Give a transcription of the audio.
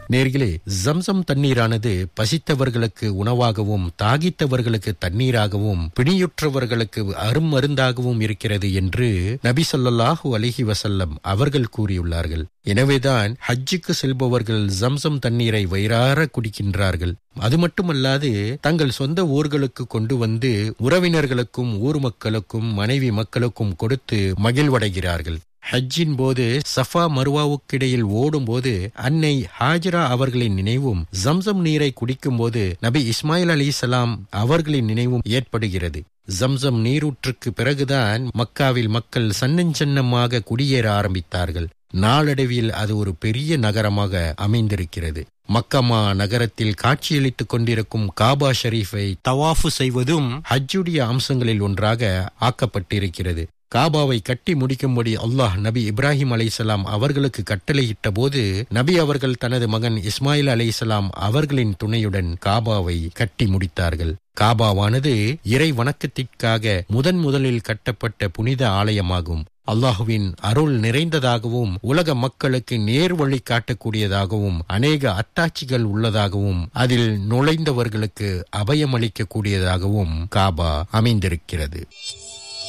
நேர்களே ஜம்சம் தண்ணீரானது பசித்தவர்களுக்கு உணவாகவும் தாகித்தவர்களுக்கு தண்ணீராகவும் பிணியுற்றவர்களுக்கு அருமருந்தாகவும் இருக்கிறது என்று நபி ஸல்லல்லாஹு அலைஹி வஸல்லம் அவர்கள் கூறியுள்ளார்கள் எனவேதான் ஹஜ்ஜுக்கு செல்பவர்கள் ஜம்சம் தண்ணீரை வயிறார குடிக்கின்றார்கள் அது மட்டுமல்லாது தங்கள் சொந்த ஊர்களுக்கு கொண்டு வந்து உறவினர்களுக்கும் ஊர் மக்களுக்கும் மனைவி மக்களுக்கும் கொடுத்து மகிழ்வடைகிறார்கள் ஹஜ்ஜின் போது சஃபா மருவாவுக்கிடையில் ஓடும்போது அன்னை ஹாஜரா அவர்களின் நினைவும் ஜம்சம் நீரை குடிக்கும்போது நபி இஸ்மாயில் அலிசலாம் அவர்களின் நினைவும் ஏற்படுகிறது ஜம்சம் நீரூற்றுக்கு பிறகுதான் மக்காவில் மக்கள் சன்னஞ்சன்னமாக குடியேற ஆரம்பித்தார்கள் நாளடைவில் அது ஒரு பெரிய நகரமாக அமைந்திருக்கிறது மக்கமா நகரத்தில் காட்சியளித்துக் கொண்டிருக்கும் காபா ஷரீஃபை தவாஃபு செய்வதும் ஹஜ்ஜுடைய அம்சங்களில் ஒன்றாக ஆக்கப்பட்டிருக்கிறது காபாவை கட்டி முடிக்கும்படி அல்லாஹ் நபி இப்ராஹிம் அலைசலாம் அவர்களுக்கு கட்டளையிட்ட போது நபி அவர்கள் தனது மகன் இஸ்மாயில் அலைசலாம் அவர்களின் துணையுடன் காபாவை கட்டி முடித்தார்கள் காபாவானது இறை வணக்கத்திற்காக முதன் முதலில் கட்டப்பட்ட புனித ஆலயமாகும் அல்லாஹுவின் அருள் நிறைந்ததாகவும் உலக மக்களுக்கு நேர் வழி காட்டக்கூடியதாகவும் அநேக அத்தாட்சிகள் உள்ளதாகவும் அதில் நுழைந்தவர்களுக்கு அபயமளிக்கக்கூடியதாகவும் காபா அமைந்திருக்கிறது